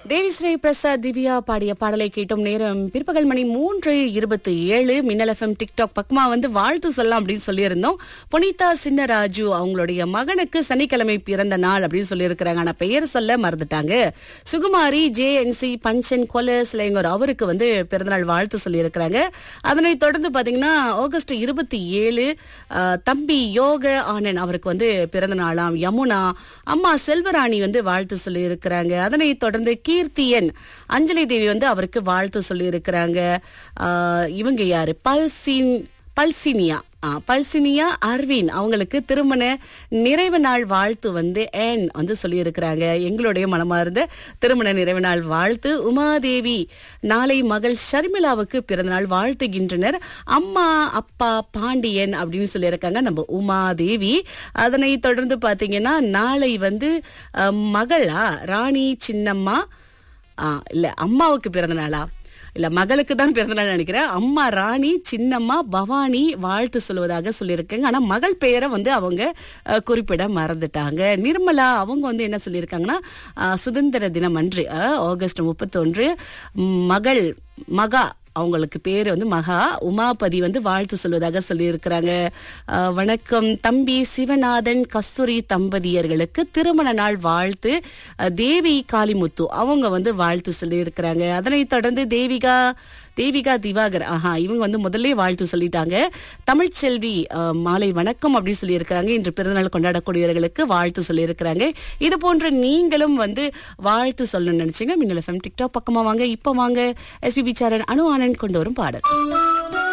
தேவிஸ்ரீ பிரசாத் திவ்யா பாடிய பாடலை கேட்டோம் நேரம் பிற்பகல் மணி மூன்று இருபத்தி ஏழு மின்னல் எஃப்எம் டிக்டாக் பக்கமா வந்து வாழ்த்து சொல்லலாம் அப்படின்னு சொல்லியிருந்தோம் புனிதா சின்னராஜு அவங்களுடைய மகனுக்கு சனிக்கிழமை பிறந்த நாள் அப்படின்னு சொல்லியிருக்கிறாங்க ஆனா பெயர் சொல்ல மறந்துட்டாங்க சுகுமாரி ஜே என் சி பஞ்சன் கொலஸ்லேங்கர் அவருக்கு வந்து பிறந்தநாள் வாழ்த்து சொல்லியிருக்கிறாங்க அதனைத் தொடர்ந்து பாத்தீங்கன்னா ஆகஸ்ட் இருபத்தி ஏழு தம்பி யோக ஆனன் அவருக்கு வந்து பிறந்த நாளாம் யமுனா அம்மா செல்வராணி வந்து வாழ்த்து சொல்லியிருக்கிறாங்க அதனைத் தொடர்ந்து கீர்த்தியன் அஞ்சலி தேவி வந்து அவருக்கு வாழ்த்து சொல்லியிருக்கிறாங்க ஆஹ் இவங்க யாரு பல்சின் பல்சினியா ஆ, பல்சினியா அர்வின் அவங்களுக்கு திருமண நிறைவு நாள் வாழ்த்து வந்து ஏன் வந்து சொல்லியிருக்கிறாங்க எங்களுடைய மனமார்ந்த திருமண நிறைவு நாள் வாழ்த்து உமாதேவி நாளை மகள் ஷர்மிளாவுக்கு பிறந்தநாள் வாழ்த்துகின்றனர் அம்மா அப்பா பாண்டியன் அப்படின்னு சொல்லியிருக்காங்க நம்ம உமாதேவி அதனை தொடர்ந்து பாத்தீங்கன்னா நாளை வந்து அஹ், மகளா ராணி சின்னம்மா ஆ, இல்ல அம்மாவுக்கு பிறந்த நாளா இல்ல மகளுக்கு தான் பிறந்த நாள் நினைக்கிறேன் அம்மா ராணி சின்னம்மா பவானி வாழ்த்து சொல்லுவதாக சொல்லியிருக்காங்க ஆனா மகள் பெயரை வந்து அவங்க அஹ், குறிப்பிட மறந்துட்டாங்க நிர்மலா அவங்க வந்து என்ன சொல்லியிருக்காங்கன்னா அஹ், சுதந்திர தினம் அன்று அஹ், ஆகஸ்ட் முப்பத்தொன்று மகள் மகா அவங்களுக்கு பேர் வந்து மகா உமாபதி வந்து வாழ்த்து சொல்வதாக சொல்லியிருக்கிறாங்க அஹ், வணக்கம் தம்பி சிவநாதன் கஸ்தூரி தம்பதியர்களுக்கு திருமண நாள் வாழ்த்து அஹ், தேவி காளிமுத்து அவங்க வந்து வாழ்த்து சொல்லியிருக்கிறாங்க அதனைத் தொடர்ந்து தேவிகா தேவிகா திவாகர் ஆஹா இவங்க வந்து முதல்ல வாழ்த்து சொல்லிட்டாங்க தமிழ்ச்செல்வி அஹ், மாலை வணக்கம் அப்படின்னு சொல்லியிருக்கிறாங்க இன்று பிறந்தநாள் கொண்டாடக்கூடியவர்களுக்கு வாழ்த்து சொல்லியிருக்கிறாங்க இது போன்ற நீங்களும் வந்து வாழ்த்து சொல்லணும்னு நினைச்சீங்க மின்னல் எஃப்எம் டிக்டாக் பக்கமா வாங்க இப்ப வாங்க எஸ்பிபி சாரன் அனு ஆனந்த் கொண்டு வரும் பாடல்